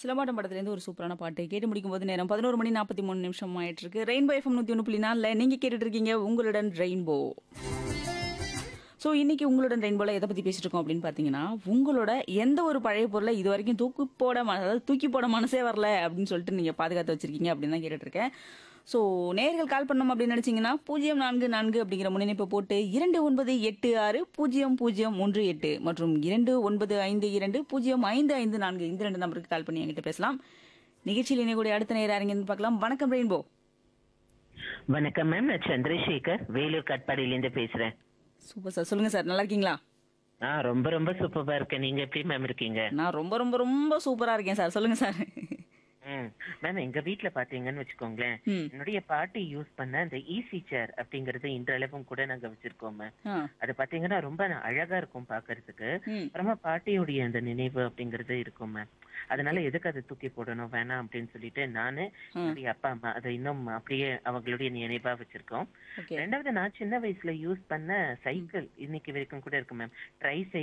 சிலம்பாட்டம் படத்துலேருந்து ஒரு சூப்பரான பாட்டு கேட்டு முடிக்கும் போது நேரம் பதினோரு மணி நாற்பத்தி மூணு நிமிஷம் ஆயிட்டு இருக்கு ரெயின்போ எஃப்எம் நூற்றி ஒன்று புள்ளி நாலில் நீங்கள் கேட்டுட்டு இருக்கீங்க உங்களுடன் ரெயின்போ ஸோ இன்னைக்கு உங்களுடன் ரெயின்போல எதை பற்றி பேசிட்டு இருக்கோம் அப்படின்னு பார்த்தீங்கன்னா உங்களோட எந்த ஒரு பழைய பொருளை இது வரைக்கும் தூக்கி போட ம- அதாவது தூக்கி போட மனசே வரல அப்படின்னு சொல்லிட்டு நீங்கள் பாதுகாத்து வச்சிருக்கீங்க அப்படின்னு தான் கேட்டுட்டு இருக்கேன் ஸோ நேர்கள் கால் பண்ணணும் அப்படின்னு நினச்சிங்கன்னா பூஜ்ஜியம் நான்கு நான்கு அப்படிங்கிற முன்னிணைப்பை போட்டு இரண்டு ஒன்பது எட்டு ஆறு பூஜ்ஜியம் பூஜ்ஜியம் மூன்று எட்டு மற்றும் இரண்டு ஒன்பது ஐந்து இரண்டு பூஜ்ஜியம் ஐந்து ஐந்து நான்கு இந்த ரெண்டு நம்பருக்கு கால் பண்ணி என்கிட்ட பேசலாம் நிகழ்ச்சியில் இணையக்கூடிய அடுத்த நேரம் யாருங்கன்னு பார்க்கலாம் வணக்கம் ரெயின்போ வணக்கம் மேம் நான் சந்திரசேகர் வேலூர் கட்பாடியிலேருந்து பேசுறேன் சூப்பர் சார் சொல்லுங்க சார் நல்லா இருக்கீங்களா ஆ ரொம்ப ரொம்ப சூப்பரா இருக்கேன் நீங்க எப்படி மேம் இருக்கீங்க நான் ரொம்ப ரொம்ப ரொம்ப சூப்பரா இருக்கேன் சார் சொல்லுங்க சார் ம் மேம் எங்க வீட்ல பாத்தீங்கன்னு வச்சுக்கோங்களேன் ம். என்னுடைய பாட்டி யூஸ் பண்ண அந்த ஈஸி சேர் அப்படிங்கறது இன்றளவும் கூட நாங்க வச்சிருக்கோம் மேம் ஆ அது பாத்தீங்கன்னா ரொம்ப அழகா இருக்கும் பாக்குறதுக்கு ம் அப்புறமா பாட்டியுடைய அந்த நினைவு அப்படிங்கறது இருக்கும் மேம் அதனால எதுக்கு அதை தூக்கி போடணும் வேணாம் அப்படின்னு சொல்லிட்டு நானு என்னுடைய அப்பா அம்மா அதை இன்னும் அப்படியே அவங்களுடைய நினைவா வச்சிருக்கோம் ஓகே ரெண்டாவது நான் சின்ன வயசுல யூஸ் பண்ண சைக்கிள் இன்னைக்கு வரைக்கும் கூட இருக்கு மேம் ட்ரை